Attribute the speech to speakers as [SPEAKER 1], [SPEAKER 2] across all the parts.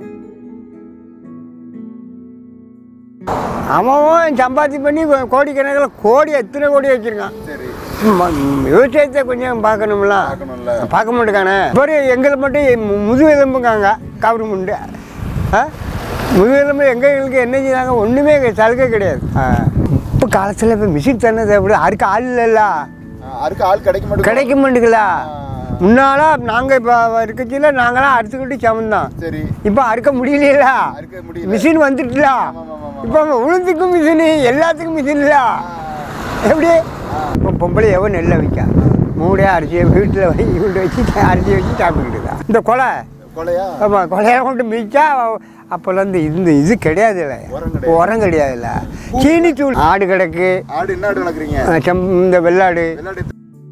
[SPEAKER 1] அவன் சம்பாத்தி பண்ணி கோடிக்கணக்கில் கோடி எத்தனை கோடி வச்சுருக்கான்
[SPEAKER 2] சரி
[SPEAKER 1] விவசாயத்தை கொஞ்சம் பார்க்கணும்ல
[SPEAKER 2] பார்க்கணும்ல
[SPEAKER 1] பார்க்க மாட்டேங்கானே இப்போ எங்களை மட்டும் மு- முதுகெலும்புங்காங்க கவர்மெண்ட்டு ஆ முதுகெலும்பு எங்களுக்கு என்ன செய்றாங்க ஒன்றுமே சலுகை கிடையாது ஆ. இப்போ காலத்தில் இப்போ மிஷின் தானே தேவைப்படுது அதுக்கு ஆள் இல்லைல்ல
[SPEAKER 2] அதுக்கு ஆள் கிடைக்க மாட்டேங்குது
[SPEAKER 1] கிடைக்க மாட்டேங்குதா முன்னால நாங்கள் இப்போ இருக்கச்சில நாங்களாம் அறுத்துக்கிட்டு சமந்தோம்
[SPEAKER 2] சரி
[SPEAKER 1] இப்போ அறுக்க முடியலையில
[SPEAKER 2] அறுக்க முடியல
[SPEAKER 1] மிஷின் வந்துட்டுல
[SPEAKER 2] ஆமா, ஆமா, ஆமா.
[SPEAKER 1] இப்போ உளுந்துக்கும் மிஷினு எல்லாத்துக்கும் மிஷின் இல்ல எப்படி இப்போ பொம்பளை எவன் நெல்லை வைக்கா மூடையாக அரிசியை வீட்டில் வாங்கி கொண்டு வச்சு அரிசி வச்சு சாப்பிட்டுக்கிட்டு இந்த கொலை
[SPEAKER 2] கொலையா
[SPEAKER 1] ஆமாம் கொலையை கொண்டு மிச்சா அப்போல்லாம் இந்த இந்த இது கிடையாதுல்ல
[SPEAKER 2] உரம் கிடையாது.
[SPEAKER 1] உரம் கிடையாதுல்ல சீனி தூள் ஆடு கிடக்கு
[SPEAKER 2] ஆடு என்ன ஆடு வளர்க்குறீங்க
[SPEAKER 1] அஹ் செம் இந்த வெள்ளாடு
[SPEAKER 2] வெள்ளாடு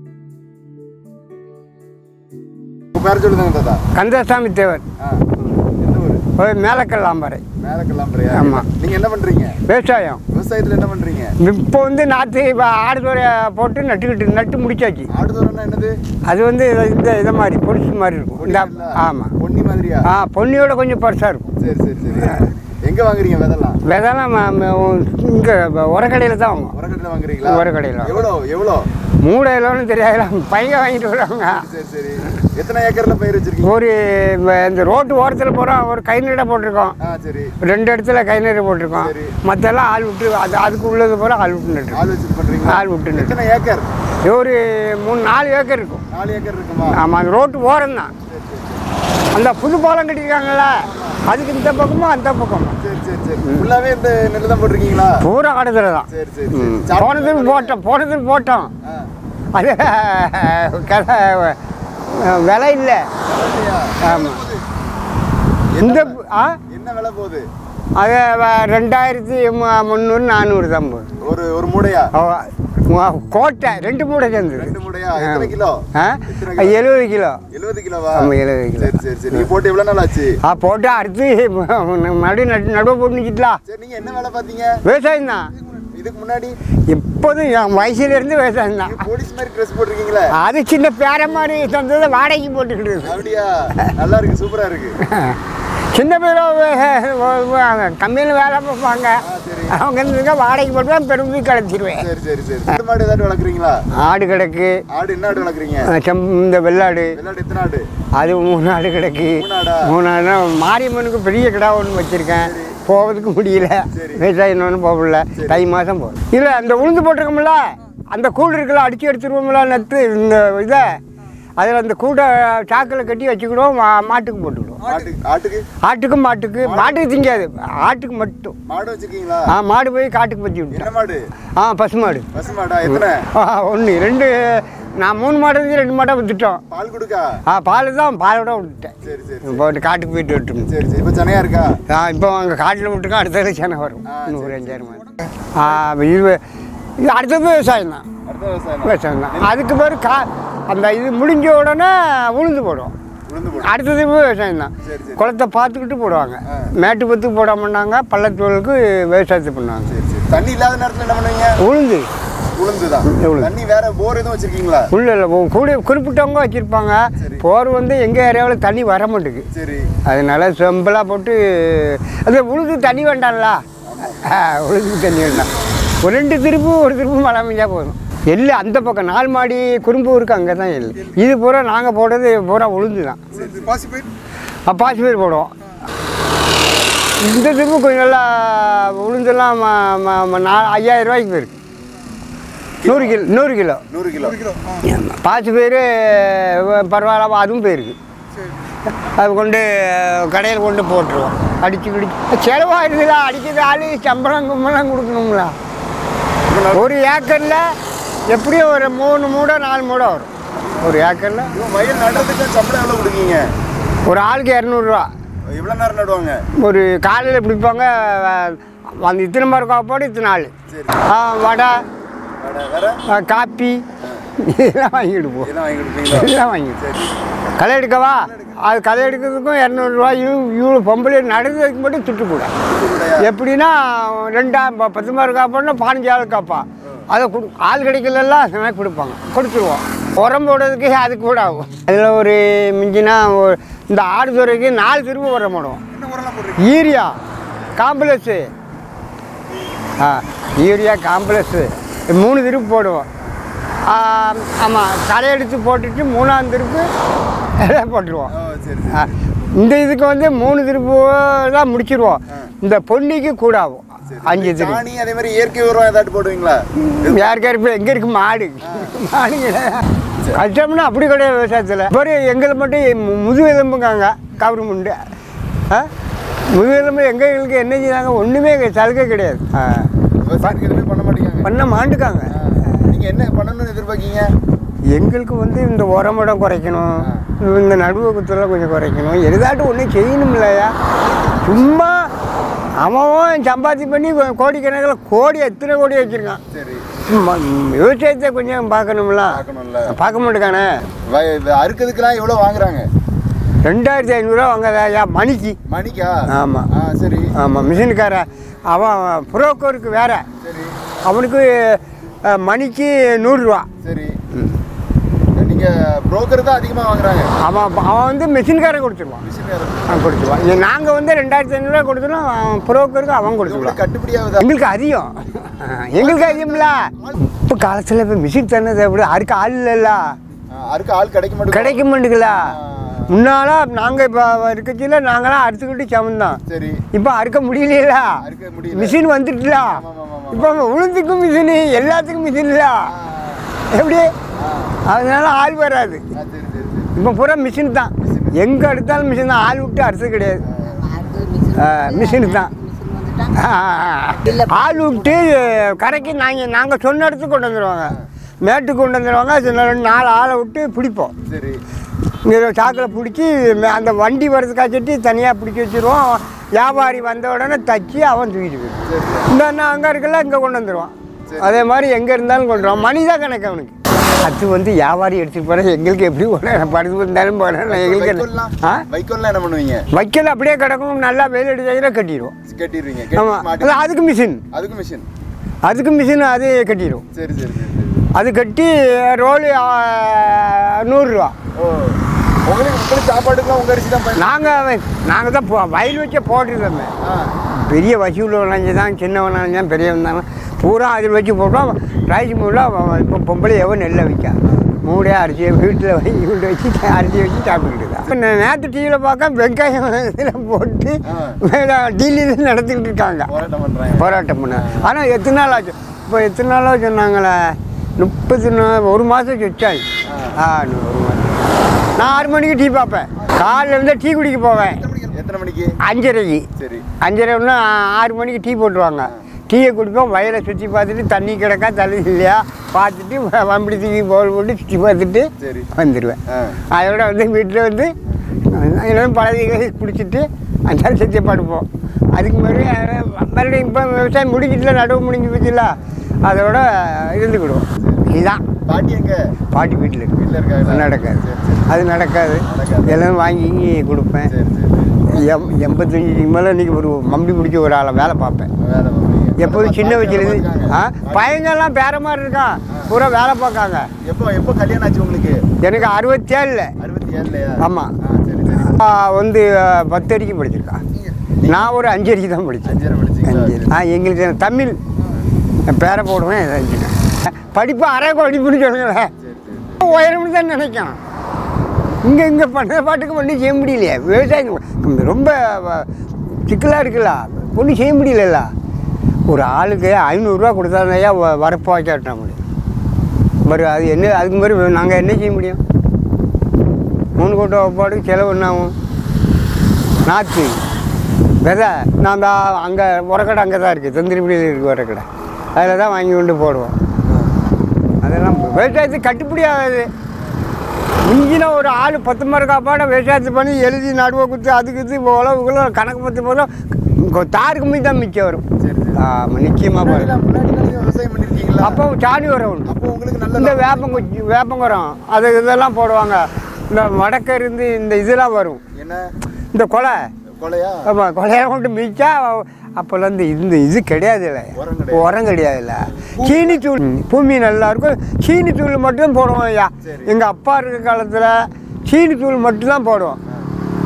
[SPEAKER 2] உங்க பேர் சொல்லுங்க தாத்தா
[SPEAKER 1] கந்தசாமி தேவர்
[SPEAKER 2] ஆ எந்த ஊர்
[SPEAKER 1] ஒரு மேலக்கல்லாம்பறை
[SPEAKER 2] மேலக்கெல்லாம் பிரியா
[SPEAKER 1] ஆமா.
[SPEAKER 2] நீங்க என்ன பண்றீங்க
[SPEAKER 1] விவசாயம்
[SPEAKER 2] விவசாயத்துல என்ன பண்றீங்க
[SPEAKER 1] இப்போ வந்து நாற்று இப்போ ஆடு தோரையை போட்டு நட்டுக்கிட்டு நட்டு முடிச்சாச்சு
[SPEAKER 2] ஆடு தோரம்னா என்னது
[SPEAKER 1] அது வந்து இந்த இதை மாதிரி பொடிசு மாதிரி இருக்கும் இந்த
[SPEAKER 2] பொன்னி
[SPEAKER 1] ஆமாம்
[SPEAKER 2] பொன்னி மாதிரியா
[SPEAKER 1] ஆ பொன்னியோட கொஞ்சம் பெருசாக இருக்கும்
[SPEAKER 2] சரி சரி சரி எங்க வாங்குறீங்க விதெல்லாம்
[SPEAKER 1] விதெல்லாம் இங்கே உரக்கடையில் தான் வாங்குவோம்
[SPEAKER 2] உரக்கடையில் வாங்குறீங்களா
[SPEAKER 1] உரக்கடையில்
[SPEAKER 2] எவ்வளோ எவ்வளோ
[SPEAKER 1] மூணு கிலோன்னு தெரியாது பையன் வாங்கிட்டு வருவாங்க
[SPEAKER 2] சரி சரி எத்தனை ஏக்கர்ல பயிர் வச்சிருக்கீங்க
[SPEAKER 1] ஒரு வ- இந்த ரோட்டு ஓரத்தில் போகிறோம் ஒரு கை நீடை போட்டிருக்கோம்
[SPEAKER 2] ஆ சரி
[SPEAKER 1] ரெண்டு இடத்துல கை நீடை போட்டிருக்கோம்
[SPEAKER 2] சரி.
[SPEAKER 1] மற்றெல்லாம் ஆள் விட்டு அது அதுக்கு உள்ளது போகிற ஆள் விட்டு நட்டு
[SPEAKER 2] ஆள் வச்சு பண்றீங்களா
[SPEAKER 1] ஆள் விட்டு நட்டு
[SPEAKER 2] எத்தனை ஏக்கர்
[SPEAKER 1] ஒரு மூணு நாலு ஏக்கர் இருக்கும்
[SPEAKER 2] நாலு ஏக்கர் இருக்குமா
[SPEAKER 1] ஆமாம் அந்த ரோட்டு ஓரம் தான்
[SPEAKER 2] சரி சரி
[SPEAKER 1] அந்த புது பாலம் கட்டியிருக்காங்கல்ல அதுக்கு இந்த பக்கமும் அந்த பக்கமும்
[SPEAKER 2] சரி சரி சரி ஃபுல்லாவே இந்த நெல் தான் போட்டிருக்கீங்களா
[SPEAKER 1] பூரா கடத்துல தான்
[SPEAKER 2] சரி சரி
[SPEAKER 1] ம்.
[SPEAKER 2] சரி
[SPEAKER 1] போனதுக்கு போட்டோம் போனதுக்கு போட்டோம்
[SPEAKER 2] ஆ.
[SPEAKER 1] அது கதை விலை இல்லை
[SPEAKER 2] இல்லையா?
[SPEAKER 1] ஆமாம் இந்த ஆ
[SPEAKER 2] என்ன விலை போகுது
[SPEAKER 1] அது வ- ரெண்டாயிரத்தி மு- முந்நூறு நானூறு தான் போகுது
[SPEAKER 2] ஒரு ஒரு மூடையா
[SPEAKER 1] அவ- மு- கோட்டை ரெண்டு மூடை சேர்ந்தது
[SPEAKER 2] ரெண்டு மூடையா எத்தனை கிலோ
[SPEAKER 1] ஆ
[SPEAKER 2] எத்தனை
[SPEAKER 1] எழுபது கிலோ
[SPEAKER 2] எழுபது கிலோவா
[SPEAKER 1] ஆமாம் எழுபது கிலோ
[SPEAKER 2] சரி சரி சரி நீங்க போட்டு எவ்வளவு நாள் ஆச்சு
[SPEAKER 1] ஆ போட்டு அடுத்து மறுபடியும் நடு நடுவு போட்டு நிற்கிட்டலாம்
[SPEAKER 2] சரி நீங்க என்ன வேலை பாத்தீங்க
[SPEAKER 1] விவசாயம் தான்
[SPEAKER 2] இதுக்கு முன்னாடி
[SPEAKER 1] எப்போதும் என் வயசுலேருந்து விவசாயம் தான்
[SPEAKER 2] நீங்க போலீஸ் மாதிரி ட்ரெஸ் போட்டிருக்கீங்களே
[SPEAKER 1] அது சின்ன பேர மாதிரி தந்ததை வாடகைக்கு போட்டுக்கிட்டு இருக்கு.
[SPEAKER 2] அப்படியா நல்லா இருக்கு சூப்பரா இருக்கு
[SPEAKER 1] சின்ன பேர் கம்பெனியில் வேலை பார்ப்பாங்க
[SPEAKER 2] ஆ சரி
[SPEAKER 1] அவங்க இருந்துங்க வாடகைக்கு போட்டு பெரும்பி கிளச்சிடுவேன்
[SPEAKER 2] சரி சரி சரி ஆடு மாடு ஏதாவது வளர்க்குறீங்களா
[SPEAKER 1] ஆடு கிடக்கு
[SPEAKER 2] ஆடு என்ன ஆடு வளர்க்குறீங்க
[SPEAKER 1] அஹ் செம் இந்த வெள்ளாடு
[SPEAKER 2] வெள்ளாடு எத்தனை ஆடு
[SPEAKER 1] அது மூணு ஆடு கிடக்கு
[SPEAKER 2] மூணு ஆடா?
[SPEAKER 1] மூணு ஆடுனா மாரியம்மனுக்கு பெரிய கிடா ஒன்று வச்சுருக்கேன் போகிறதுக்கு முடியல
[SPEAKER 2] சரி.
[SPEAKER 1] விவசாயம் ஒன்றும் போக முடியல தை மாதம் போகும் இல்லை அந்த உளுந்து போட்டிருக்கோம்ல அந்த கூடு இருக்குல்ல அடித்து எடுத்துருவோம்ல நட்டு இந்த இதை அதில் அந்த கூடை சாக்கில் கட்டி வச்சுக்கிடுவோம் மா- மாட்டுக்கு போட்டுக்கிடுவோம்
[SPEAKER 2] ஆட்டுக்கு ஆட்டுக்கு
[SPEAKER 1] ஆட்டுக்கு மாட்டுக்கு மாட்டுக்கு திங்காது ஆட்டுக்கு மட்டும்
[SPEAKER 2] மாடு வச்சிருக்கீங்களா
[SPEAKER 1] ஆ மாடு போய் காட்டுக்கு பற்றி விட்டேன்
[SPEAKER 2] என்ன மாடு
[SPEAKER 1] ஆ பசு மாடு
[SPEAKER 2] பசு மாடா எத்தனை
[SPEAKER 1] ஒன்று ரெண்டு நான் மூணு மாடு இருந்து ரெண்டு மாடை விற்றுட்டோம்
[SPEAKER 2] பால் கொடுக்கா
[SPEAKER 1] ஆ பால் தான் பாலோட விட்டுட்டேன்
[SPEAKER 2] சரி சரி
[SPEAKER 1] போட்டு காட்டுக்கு போயிட்டு விட்டுருங்க
[SPEAKER 2] சரி சரி இப்போ சென்னையா இருக்கா
[SPEAKER 1] ஆ இப்போ அங்கே காட்டில் விட்டுருக்கோம் அடுத்தது சேனை வரும்
[SPEAKER 2] ஆ,
[SPEAKER 1] இன்னும் ஒரு
[SPEAKER 2] சரி,
[SPEAKER 1] அஞ்சாயிரம் மாடு ஆ இது இது அடுத்தது விவசாயம் தான்
[SPEAKER 2] அடுத்த விவசாயம் தான்.
[SPEAKER 1] விவசாயம் தான் அதுக்கு பேர் கா அந்த இது முடிஞ்ச உடனே உளுந்து போடுவோம்
[SPEAKER 2] உளுந்து போடு
[SPEAKER 1] அடுத்தது விவசாயம் தான்
[SPEAKER 2] சரி சரி
[SPEAKER 1] குளத்தை பார்த்துக்கிட்டு போடுவாங்க
[SPEAKER 2] ஆ.
[SPEAKER 1] மேட்டு பத்துக்கு போட மாட்டாங்க பள்ளத்தோலுக்கு விவசாயத்தை பண்ணுவாங்க
[SPEAKER 2] சரி சரி தண்ணி இல்லாத நேரத்தில் என்ன பண்ணுவீங்க
[SPEAKER 1] உளுந்து
[SPEAKER 2] உளுந்து தான்
[SPEAKER 1] உளுந்து.
[SPEAKER 2] தண்ணி வேற போர் எதுவும் வச்சிருக்கீங்களா
[SPEAKER 1] உள்ள இல்லை கூட குறிப்பிட்டவங்க வச்சுருப்பாங்க
[SPEAKER 2] சரி.
[SPEAKER 1] போர் வந்து எங்கள் ஏரியாவில் தண்ணி வர மாட்டேங்குது
[SPEAKER 2] சரி
[SPEAKER 1] அதனால செம்பலாக போட்டு அது உளுந்து தண்ணி வேண்டாம்ல ஆ, உளுந்து தண்ணி வேண்டாம் ஒரு ரெண்டு திருப்பு ஒரு திருப்பு மழை பெஞ்சா போதும் எள்ளு அந்த பக்கம் நால் மாடி குறும்பூருக்கு அங்கே தான் எள்ளு இது பூரா நாங்கள் போடுறது பூரா உளுந்து தான் ஆ, பாசி பயிர் போடுவோம் இந்த திருப்பு கொஞ்சம் நல்லா உளுந்தெல்லாம் ம- ம- ம- நா ஐயாயிரம் ரூபாய்க்கு போயிருக்கு நூறு கிலோ நூறு கிலோ
[SPEAKER 2] நூறு கிலோ
[SPEAKER 1] ஆமா. பாசி பயிர் பரவாயில்ல அதுவும் போயிருக்கு அது கொண்டு கடையில் கொண்டு போட்டுருவோம் அடிச்சு கிடிச்சு செலவாயிருதுல அடிக்கிறது ஆளு சம்பளம் கும்பலம் கொடுக்கணும்ல ஒரு ஏக்கரில் எப்படியும் ஒரு மூணு மூடை நாலு மூடை வரும் ஒரு ஏக்கரில்
[SPEAKER 2] இவன் வயல் நடுறதுக்கு சம்பளம் எவ்வளோ கொடுக்கீங்க
[SPEAKER 1] ஒரு ஆளுக்கு இரநூறுவா
[SPEAKER 2] எவ்வளோ நேரம் நடுவாங்க
[SPEAKER 1] ஒரு காலையில் பிடிப்பாங்க அஹ், அந்த இத்தனை மரம் காப்பாடு இத்தனை ஆள்
[SPEAKER 2] சரி
[SPEAKER 1] ஆ, வடை
[SPEAKER 2] வேற வேற
[SPEAKER 1] ஆ, காப்பி இதெல்லாம் வாங்கிட்டு போ
[SPEAKER 2] இதெல்லாம் வாங்கி கொடுப்பீங்களா
[SPEAKER 1] இதெல்லாம் வாங்கிட்டு
[SPEAKER 2] சரி
[SPEAKER 1] களை எடுக்கவா அது களை எடுக்கிறதுக்கும் இரநூறுவா இவ்வளோ பொம்பளை நடந்ததுக்கு மட்டும் துட்டு கூட
[SPEAKER 2] கூடையா?
[SPEAKER 1] எப்படின்னா ரெண்டாம் ப- பத்து மார்க் காப்பான்னா பதினஞ்சு ஆள் காப்பா அதை கொடு ஆள் கிடைக்கலலாம் அதனால கொடுப்பாங்க கொடுத்துருவோம் உரம் போடுறதுக்கு அது கூட ஆகும் அதில் ஒரு மிஞ்சினா ஒரு இந்த ஆடு துறைக்கு நாலு திரும்ப உரம் போடுவோம்
[SPEAKER 2] என்ன உரம்லாம் போடுறீங்க
[SPEAKER 1] யூரியா காம்ப்ளெக்ஸு ஆ யூரியா காம்ப்ளெக்ஸு மூணு திருப்பு போடுவோம் ஆமாம் தலையெடுத்து போட்டுட்டு மூணாம் திருப்பு எல்லாம் போட்டுருவோம்
[SPEAKER 2] ஓ சரி சரி
[SPEAKER 1] ஆ, இந்த இதுக்கு வந்து மூணு திருப்பு தான் முடிச்சிருவோம் இந்த பொன்னிக்கு கூடாகும் அஞ்சு திருப்பு
[SPEAKER 2] சாணி அதே மாதிரி இயற்கை உரம் ஏதாட்டு போடுவீங்களா
[SPEAKER 1] யாருக்கா இருப்ப எங்கே இருக்கு மாடு மாடு கிடையாது. கஷ்டம்னா அப்படி கிடையாது விவசாயத்தில் ஒரு எங்களை மட்டும் மு- முதுகெலும்புங்காங்க கவர்மெண்ட்டு ஆ முதுகெலும்பு எங்களுக்கு என்ன செய்றாங்க ஒன்றுமே சலுகை கிடையாது ஆ.
[SPEAKER 2] விவசாயத்துக்கு எதுவுமே பண்ண மாட்டேங்காங்க
[SPEAKER 1] பண்ண மாட்டுக்காங்க
[SPEAKER 2] நீங்க என்ன பண்ணணும்னு எதிர்பார்க்கீங்க
[SPEAKER 1] எங்களுக்கு வந்து இந்த உரமடம் குறைக்கணும் இந்த நடுவு குத்தெல்லாம் கொஞ்சம் குறைக்கணும் எதாட்டும் ஒன்றும் செய்யணும் இல்லையா சும்மா அவன் சம்பாத்தி பண்ணி கோடிக்கணக்கில் கோடி எத்தனை கோடி வச்சுருக்கான்
[SPEAKER 2] சரி
[SPEAKER 1] ம- விவசாயத்தை கொஞ்சம் பார்க்கணும்ல
[SPEAKER 2] பார்க்கணும்ல
[SPEAKER 1] பார்க்க மாட்டேக்கானே
[SPEAKER 2] வய- இது அறுக்கிறதுக்கெல்லாம் எவ்வளோ வாங்குறாங்க
[SPEAKER 1] ரெண்டாயிரத்தி ஐநூறுரூவா வாங்காதா மணிக்கு
[SPEAKER 2] மணிக்கா
[SPEAKER 1] ஆமா.
[SPEAKER 2] ஆ சரி
[SPEAKER 1] ஆமாம் மிஷினுக்கார அவன் புரோக்கருக்கு வேற
[SPEAKER 2] சரி
[SPEAKER 1] அவனுக்கு அஹ், மணிக்கு நூறுரூவா
[SPEAKER 2] சரி நீங்க புரோக்கர் தான் அதிகமா வாங்குறாங்க
[SPEAKER 1] அவன் அவன் வந்து மிஷின்காரன் கொடுத்துருவான்
[SPEAKER 2] மிஷின் வேற.
[SPEAKER 1] அவன் கொடுத்துருவான் நாங்கள் வந்து ரெண்டாயிரத்தி ஐநூறுரூவா கொடுத்துருவோம் அவன் புரோக்கருக்கு அவன்
[SPEAKER 2] இது
[SPEAKER 1] கொடுத்துருவான்
[SPEAKER 2] உங்களுக்கு கட்டுப்படியாகுதா
[SPEAKER 1] எங்களுக்கு அதிகம் எங்களுக்கு அதிகம்ல இப்போ காலத்தில் இப்போ மிஷின் தானே தேவைப்படுது அதுக்கு ஆள் இல்லைல்ல
[SPEAKER 2] ஆ, அறுக்க ஆள் கிடைக்க மாட்டேங்குது
[SPEAKER 1] கிடைக்க மாட்டேங்குல
[SPEAKER 2] ஆ,
[SPEAKER 1] முன்னால நாங்கள் இப்போ இருக்கச்சில நாங்களாம் அறுத்துக்கிட்டு சமந்தான்
[SPEAKER 2] சரி
[SPEAKER 1] இப்போ அறுக்க முடியலையா
[SPEAKER 2] அறுக்க முடியல
[SPEAKER 1] மிஷின் வந்துட்டுல
[SPEAKER 2] ஆமா, ஆமா, ஆமா.
[SPEAKER 1] இப்போ உளுந்துக்கும் மிஷினு எல்லாத்துக்கும் மிஷின் இல்ல எப்படி அதனால ஆள் வராது
[SPEAKER 2] ஆ, சரி சரி சரி
[SPEAKER 1] இப்போ பூரா மிஷின் தான் எங்கே எடுத்தாலும் மிஷின் தான் ஆள் விட்டு அறுத்து கிடையாது மிஷின் தான் ஆ, ஆள் விட்டு கரைக்கு நாங்கள் நாங்கள் சொன்ன இடத்துக்கு கொண்டு வந்துடுவாங்க மேட்டுக்கு கொண்டு வந்துடுவாங்க சில ரெண்டு நாலு ஆளை விட்டு பிடிப்போம்
[SPEAKER 2] சரி
[SPEAKER 1] இங்கே சாக்கில் பிடிச்சி மே- அந்த வண்டி வரதுக்காச்சுட்டு தனியாக பிடிச்சி வச்சுருவோம் வியாபாரி வந்த உடனே தச்சு அவன் தூக்கிட்டு போயிடுவான்.
[SPEAKER 2] சரி
[SPEAKER 1] இந்த அண்ணன் அங்கே இருக்கல இங்கே கொண்டு வந்துடுவான்
[SPEAKER 2] சரி.
[SPEAKER 1] அதே மாதிரி எங்கே இருந்தாலும் கொண்டு வருவான் மணி தான் கணக்கு அவனுக்கு அது வந்து வியாபாரி எடுத்துகிட்டு போகிறேன் எங்களுக்கு எப்படி போனேன் படுத்து இருந்தாலும் போனேன் எங்களுக்கு என்ன
[SPEAKER 2] வைக்கோல்லாம்
[SPEAKER 1] ஆ
[SPEAKER 2] வைக்கோல்லாம் என்ன பண்ணுவீங்க
[SPEAKER 1] வைக்கல் அப்படியே கிடக்கும் நல்லா வெயில் அடிச்சாச்சுன்னா கட்டிடுவோம்
[SPEAKER 2] கட்டிடுவீங்க கட்டி
[SPEAKER 1] ஆமாம்
[SPEAKER 2] மாட்டி
[SPEAKER 1] அதுக்கு மிஷின்
[SPEAKER 2] அதுக்கு மிஷின்
[SPEAKER 1] அதுக்கு மிஷின் அது கட்டிடும்
[SPEAKER 2] சரி சரி சரி சரி
[SPEAKER 1] அது கட்டி ரோலு நூறுரூவா
[SPEAKER 2] ஓ உங்களுக்கு உங்களுக்கு சாப்பாடுக்குலாம் உங்க அரிசி தான் பயன்
[SPEAKER 1] நாங்கள் நாங்கள் தான் போ- வயல் வச்சே போட்டுருந்தோமே
[SPEAKER 2] ஆ
[SPEAKER 1] பெரிய வசி உள்ளவனாஞ்சி தான் சின்னவனாஞ்சி தான் பெரியவன் தான் பூரா அதில் வச்சு போட்டோம் ரைஸ் மூலம் இப்போ பொம்பளை எவன் நெல்லை வைக்கா மூடையாக அரிசியை வீட்டில் வாங்கி கொண்டு வச்சு அரிசி வச்சு சாப்பிட்டுக்கிட்டு தான் இப்போ நேற்று டிவியில் பார்க்க வெங்காயம் இதில் போட்டு
[SPEAKER 2] ஆ.
[SPEAKER 1] மேலே டெல்லியில் நடத்திக்கிட்டு இருக்காங்க
[SPEAKER 2] போராட்டம் பண்றாங்க
[SPEAKER 1] போராட்டம் பண்ண ஆனால் எத்தனை நாள் ஆச்சு இப்போ எத்தனை நாளாக சொன்னாங்களே முப்பத்தி நாள் ஒரு மாதம் வச்சாச்சு ஆ இன்னும் ஒரு மாதம் நான் ஆறு மணிக்கு டீ பார்ப்பேன் காலைல இருந்து டீ குடிக்க போவேன்
[SPEAKER 2] எத்தனை மணிக்கு
[SPEAKER 1] அஞ்சரைக்கு
[SPEAKER 2] சரி
[SPEAKER 1] அஞ்சரைன்னா ஆறு மணிக்கு டீ போட்டுருவாங்க டீயை குடிப்போம் வயலை சுற்றி பார்த்துட்டு தண்ணி கிடக்கா தண்ணி இல்லையா பார்த்துட்டு வ- வம்படி தூக்கி பவுல் போட்டு சுற்றி பார்த்துட்டு
[SPEAKER 2] சரி
[SPEAKER 1] வந்துடுவேன்
[SPEAKER 2] ஆ
[SPEAKER 1] அதோட வந்து வீட்டில் வந்து எல்லாம் பழகிகளை குடிச்சிட்டு அஞ்சாறு சத்திய படுப்போம் அதுக்கு மறுபடியும் மறுபடியும் இப்போ விவசாயம் முடிஞ்சிட்டுல நடுவு முடிஞ்சு போச்சுல அதோட இருந்துக்கிடுவோம் இதுதான்
[SPEAKER 2] பாட்டி எங்க
[SPEAKER 1] பாட்டி வீட்டில் இருக்கு
[SPEAKER 2] வீட்டில் இருக்காங்க
[SPEAKER 1] நடக்காது
[SPEAKER 2] சரி சரி
[SPEAKER 1] அது நடக்காது
[SPEAKER 2] நடக்காது.
[SPEAKER 1] எல்லாம் வாங்கி கொடுப்பேன்
[SPEAKER 2] சரி சரி
[SPEAKER 1] எம் எண்பத்தஞ்சு மேலே இன்றைக்கி ஒரு மம்பி முடிச்ச ஒரு ஆளை வேலை பார்ப்பேன்
[SPEAKER 2] வேலை பார்ப்பீங்க.
[SPEAKER 1] எப்போதும் சின்ன
[SPEAKER 2] பாட்டி வேலை
[SPEAKER 1] வயசுலேருந்து
[SPEAKER 2] பார்க்காங்க.
[SPEAKER 1] ஆ பையங்கெல்லாம் பேர மாதிரி இருக்கான் பூரா வேலை பார்க்காங்க
[SPEAKER 2] எப்போ எப்போ கல்யாணம் ஆச்சு உங்களுக்கு
[SPEAKER 1] எனக்கு அறுபத்தேழில்
[SPEAKER 2] அறுபத்தி ஏழுலையா
[SPEAKER 1] ஆமாம்
[SPEAKER 2] ஆ சரி சரி
[SPEAKER 1] வந்து ஆ, பத்து வரைக்கும் படிச்சிருக்கான் நான் ஒரு அஞ்சு வரைக்கும் தான் படித்தேன்
[SPEAKER 2] அஞ்சரை படிச்சீங்களா
[SPEAKER 1] அஞ்சு ஆ எங்களுக்கு தமிழ் என் பேரை போடுவேன் அஞ்சுங்க படிப்பு அரை படிப்புன்னு சொல்லுங்களேன்
[SPEAKER 2] சரி சரி
[SPEAKER 1] உயரம்னு தான் நினைக்கான் இங்கே இங்கே பண்ண பாட்டுக்கு ஒன்றும் செய்ய முடியலையே விவசாயம் ரொம்ப சிக்கலாக இருக்குல்ல ஒன்றும் செய்ய முடியலல்ல ஒரு ஆளுக்கு ஐநூறுரூவா கொடுத்தாதையா வரப்பு வாய்க்காட்ட முடியும் மறு அது என்ன அதுக்கு மாதிரி நாங்கள் என்ன செய்ய முடியும் மூணு கோட்டை ஒப்பாடுக்கு செலவு என்ன ஆகும் நாற்று விதை நான் தான் அங்கே உரக்கடை அங்கே தான் இருக்குது தந்திரிப்படியில் இருக்குது உரக்கடை அதில் தான் வாங்கி கொண்டு போடுவோம் அதெல்லாம் விவசாயத்துக்கு கட்டுப்படி ஆகாது மிஞ்சின ஒரு ஆள் பத்து மரம் காப்பாட விவசாயத்தை பண்ணி எழுதி நடுவை குத்து அதுக்கு இது உழவுக்குள்ள கணக்கு பத்து போதும் தாருக்கு மீது தான் மிச்சம் வரும்
[SPEAKER 2] சரி சரி
[SPEAKER 1] ஆமாம் நிச்சயமாக
[SPEAKER 2] முன்னாடி
[SPEAKER 1] வரும்
[SPEAKER 2] முன்னாடி நீங்க விவசாயம் பண்ணிருக்கீங்களா
[SPEAKER 1] அப்போ சாணி உரம் உண்டு
[SPEAKER 2] அப்போ உங்களுக்கு நல்ல
[SPEAKER 1] இந்த வேப்பங்குச்சி வேப்பங்குரம் அது இதெல்லாம் போடுவாங்க இந்த வடக்க இருந்து இந்த இதெல்லாம் வரும்
[SPEAKER 2] என்ன
[SPEAKER 1] இந்த கொலை
[SPEAKER 2] கொலையா
[SPEAKER 1] ஆமாம் கொலையை கொண்டு மிச்சா அப்போல்லாம் இந்த இந்த இது கிடையாதுல்ல
[SPEAKER 2] உரம் கிடையாது.
[SPEAKER 1] உரம் கிடையாதுல்ல சீனி தூள் பூமி நல்லா இருக்கும் சீனி தூள் மட்டும் போடுவோம் ஐயா
[SPEAKER 2] சரி.
[SPEAKER 1] எங்கள் அப்பா இருக்க காலத்தில் சீனி தூள் மட்டும்தான் போடுவோம்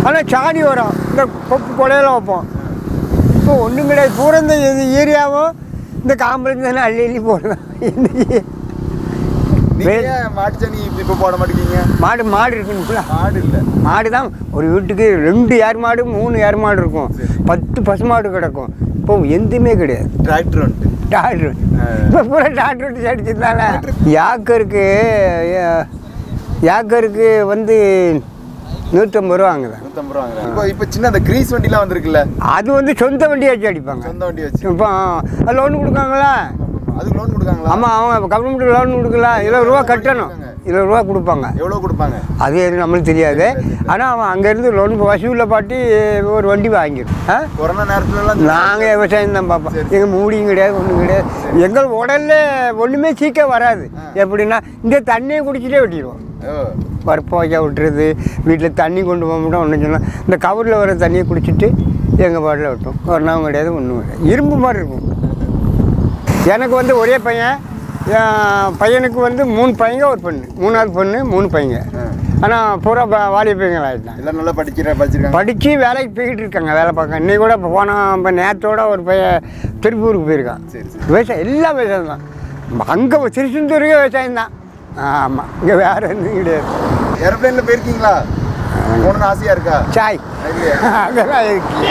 [SPEAKER 1] ஆனால் சாணி வரும் இந்த கொப்பு கொடையில வைப்போம் இப்போ ஒன்றும் கிடையாது பூரா இந்த இது ஏரியாவும் இந்த காம்பளம் தானே அள்ளி அள்ளி போடலாம் இந்த ஏ-
[SPEAKER 2] நீங்க ஏன் மாட்டு சாணி இப்ப இப்ப போட மாட்டேங்கிறீங்க
[SPEAKER 1] மாடு மாடு இருக்குங்களா
[SPEAKER 2] மாடு இல்ல
[SPEAKER 1] மாடு தான் ஒரு வீட்டுக்கு ரெண்டு ஏர் மாடு மூணு ஏர் மாடு இருக்கும் பத்து பசு மாடு கிடக்கும் இப்போ எதுவுமே கிடையாது
[SPEAKER 2] டிராக்டர் வந்துட்டு
[SPEAKER 1] டாக்டர் இப்போ பூரா டாக்டர் விட்டு அடிச்சிருந்தால யாக்கருக்கு ஏ- யாக்கருக்கு வந்து நூற்றம்பது ரூபா வாங்குதான்
[SPEAKER 2] நூத்தம்பது ரூபா வாங்குறாங்க. இப்போ இப்போ சின்ன அந்த கிரீஸ் வண்டிலாம் வந்திருக்குல்ல
[SPEAKER 1] அது வந்து சொந்த வண்டி வச்சு அடிப்பாங்க
[SPEAKER 2] சொந்த வண்டி வச்சு
[SPEAKER 1] இப்போ லோன் கொடுக்காங்களா
[SPEAKER 2] அதுக்கு லோன் கொடுக்காங்களா
[SPEAKER 1] ஆமாம் அவங்க கவர்மெண்ட் லோன் கொடுக்கல இருபது ரூபா கட்டணும் இருபது ரூபா கொடுப்பாங்க
[SPEAKER 2] எவ்வளவு கொடுப்பாங்க
[SPEAKER 1] அது எதுவும் நம்மளுக்கு தெரியாது ஆனால் அவன் அங்கேருந்து லோன் வசூலில் பாட்டி ஒரு வண்டி வாங்கிடும் ஆ
[SPEAKER 2] கொரோனா நேரத்துல எல்லாம்
[SPEAKER 1] நாங்கள் விவசாயம் தான் பார்ப்போம் எங்கள் மூடியும் கிடையாது ஒன்றும் கிடையாது எங்கள் உடல்ல ஒன்றுமே சீக்கிரம் வராது எப்படின்னா இந்த தண்ணியை குடிச்சிட்டே வெட்டிடுவோம்
[SPEAKER 2] ஓ,
[SPEAKER 1] பருப்பு வைக்க விட்டுறது வீட்டில் தண்ணி கொண்டு போக மட்டும் ஒன்றும் சொன்னால் இந்த கவரில் வர தண்ணியை குடிச்சிட்டு எங்கள் பாட்டில் விட்டோம் கொரோனாவும் கிடையாது ஒன்றும் கிடையாது இரும்பு மாதிரி இருக்கும் எனக்கு வந்து ஒரே பையன் என் பையனுக்கு வந்து மூணு பையங்க ஒரு பொண்ணு மூணாவது பொண்ணு மூணு பையங்க ஆனால் பூரா ப- வாலிப பையங்கள் ஆகிட்டாங்க
[SPEAKER 2] எல்லாம் நல்லா படிக்கிற படிச்சிருக்காங்க
[SPEAKER 1] படித்து வேலைக்கு போய்கிட்டு இருக்காங்க வேலை பார்க்க இன்னைக்கு கூட இப்போ போன இப்போ நேரத்தோட ஒரு பையன் திருப்பூருக்கு போயிருக்கான்
[SPEAKER 2] சரி,
[SPEAKER 1] விவசாயம் எல்லாம் விவசாயம் தான் அங்கே திருச்செந்தூருக்கே விவசாயம் தான் ஆமாம் இங்கே வேறு எதுவும் கிடையாது
[SPEAKER 2] ஏரோப்ளேன்ல போயிருக்கீங்களா போகணும்னு ஆசையா இருக்கா
[SPEAKER 1] சாய்
[SPEAKER 2] இல்லையா?
[SPEAKER 1] அதெல்லாம் இருக்கு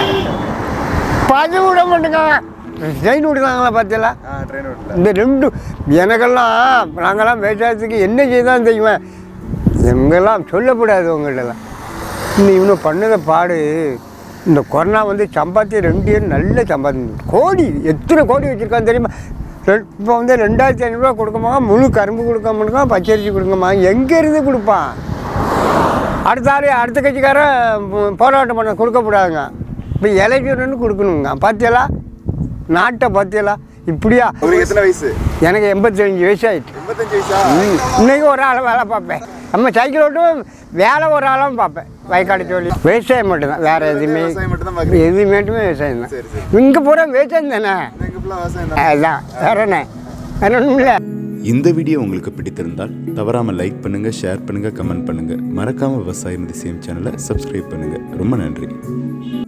[SPEAKER 1] பது விட மாட்டேங்க ட்ரெயின் விடுறாங்களா பார்த்தீங்களா
[SPEAKER 2] ஆ ட்ரெயின் ஓட்டல
[SPEAKER 1] இந்த ரெண்டு எனக்கெல்லாம் நாங்கெல்லாம் விவசாயத்துக்கு என்ன செய்தான் தெரியுமா எங்கெல்லாம் சொல்லக்கூடாது உங்கள்கிட்டலாம் இன்னும் இவனை பண்ணத பாடு இந்த கொரோனா வந்து சம்பாத்தி ரெண்டு பேரும் நல்ல சம்பாத்தி கோடி எத்தனை கோடி வச்சுருக்கான்னு தெரியுமா இப்போ வந்து ரெண்டாயிரத்தி ஐநூறுரூவா கொடுக்கமா முழு கரும்பு கொடுக்க மாட்டேங்க பச்சரிசி கொடுக்கமா எங்கேருந்து கொடுப்பான் அடுத்த ஆள் அடுத்த கட்சிக்காரன் போ- போராட்டம் பண்ண கொடுக்கக்கூடாதுங்க இப்போ எலெக்ஷன் கொடுக்கணுங்க பார்த்தியலா நாட்டை பார்த்தியலா இப்படியா
[SPEAKER 2] உங்களுக்கு எத்தனை வயசு
[SPEAKER 1] எனக்கு எண்பத்தஞ்சு வயசு ஆயிடுச்சு
[SPEAKER 2] எண்பத்தஞ்சு வயசா
[SPEAKER 1] ம். இன்னைக்கு ஒரு ஆள் வேலை பார்ப்பேன் நம்ம சைக்கிள் ஓட்டும் வேலை ஒரு ஆளும் பார்ப்பேன் வயக்காடு சொல்லி விவசாயம் மட்டும்தான் வேற எதுவுமே
[SPEAKER 2] விவசாயம் மட்டும்தான் பார்க்குறீங்க
[SPEAKER 1] எதுவுமேட்டுமே விவசாயம் தான்
[SPEAKER 2] சரி, சரி.
[SPEAKER 1] இங்கே பூரா விவசாயம் தானே
[SPEAKER 2] எங்க ஃபுல்லாக விவசாயம் தான்
[SPEAKER 1] அதுதான் வேற என்ன வேற ஒன்றும் இல்லை
[SPEAKER 3] இந்த வீடியோ உங்களுக்கு பிடித்திருந்தால் தவறாமல் லைக் பண்ணுங்கள் ஷேர் பண்ணுங்கள் கமெண்ட் பண்ணுங்கள் மறக்காமல் விவசாயம் திசையம் சேனலை சப்ஸ்கிரைப் பண்ணுங்கள் ரொம்ப நன்றி